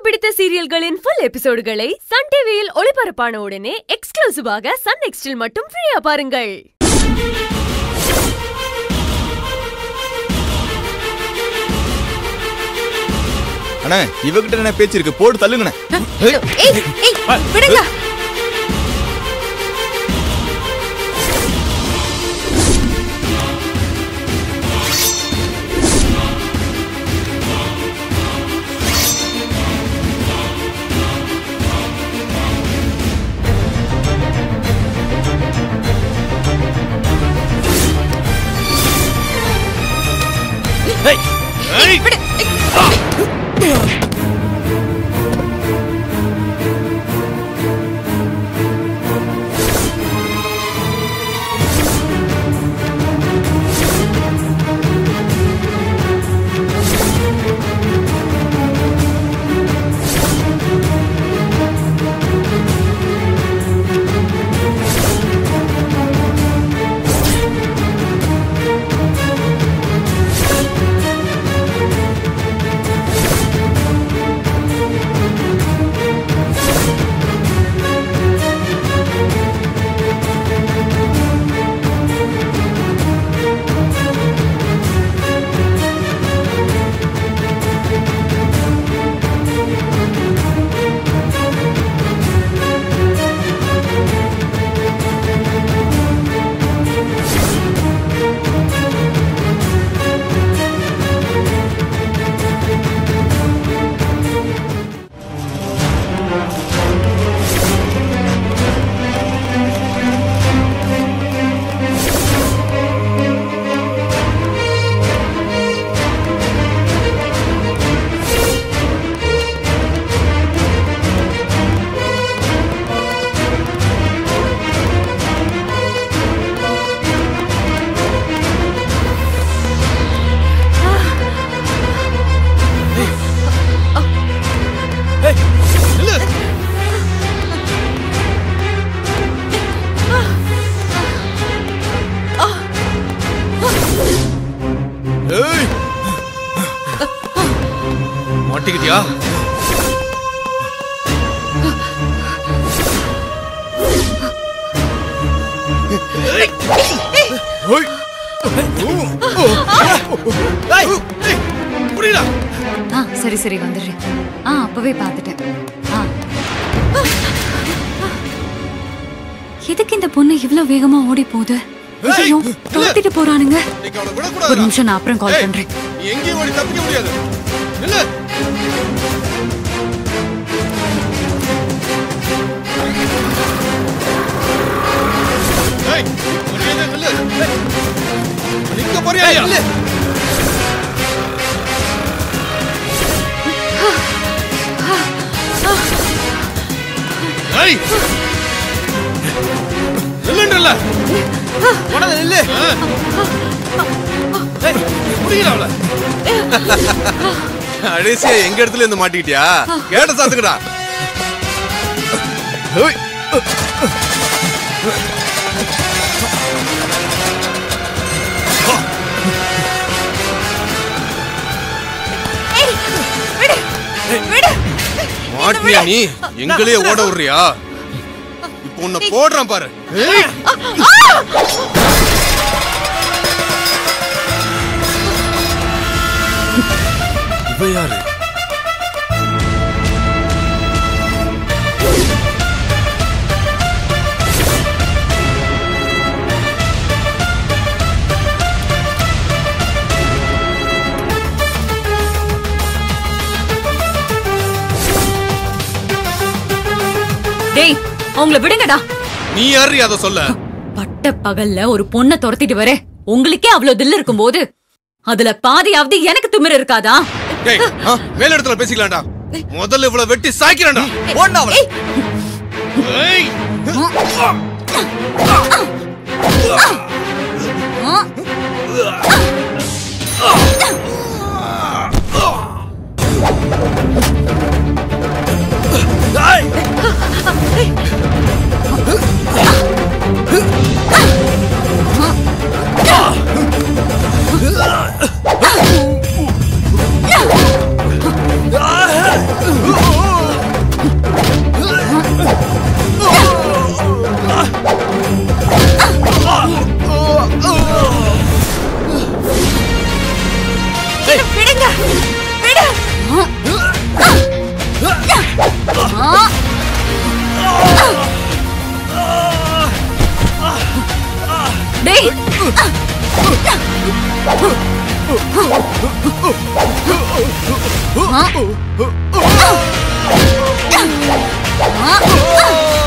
பிடித்த சீரியல்களின் full எபிசோடுகளை Sun டிவியில் ஒளிபரப்பான உடனே எக்ஸ்க்ளூசிவாக சன் நெக்ஸ்டில் மட்டும் ஃப்ரீயா பாருங்கள் அண்ணா இவகிட்ட என்ன பேச்சு இருக்கு போட்டு தள்ளுங்கண்ணே ஏய் ஏய் விடுங்க விடு ஏய் மாட்டிக்கிட்டியா ஏய். ஏய். ஏய். புரியல ஆ சரி சரி வந்துடுறேன் ஆ அப்பவே பார்த்துட்டேன் ஆ எதுக்கு இந்த பொண்ணு இவ்வளவு வேகமா ஓடி போகுது ஐயோ துரத்திட்டு போறானுங்க இன்னைக்கு அவளை ஒரு விடக்கூடாது நிமிஷம் நான் அப்புறம் கால் பண்றேன் நீ எங்கேயும் ஓடி தப்பிக்க முடியாது நில்லு ஏய், மரியாதையா நில்லு. ஏய், நிக்க போறியா இல்லையா? ஏய். நில்லுன்றல்ல. உடனே நில்லு. ஏய், புரியல அவளை. அடிசியா எங்க இடத்துல இருந்து மாட்டிக்கிட்டியா கேட்ட சாத்துக்கடா ஏய். மாட்டினியா நீ எங்களையே ஓட விடுறியா இப்போ உன்னை போடுறான் பாரு ஏய். இவ யாரு டேய் அவங்கள விடுங்கடா நீ யாரு அதை சொல்ல பட்ட பகல்ல ஒரு பொண்ணை துரத்திட்டு வர உங்களுக்கே அவ்வளவு தில்லு இருக்கும்போது அதுல பாதியாவது எனக்கு திமிரு இருக்காதா டேய் ஆ, மேல இடத்துல பேசிக்கலாம்டா முதல்ல இவ்வளவு வெட்டி சாய்க்கிறேன்டா ஓடுடா அவளை. ஏய் ஆ விடுங்க விடு டேய் ஆ? ஆ?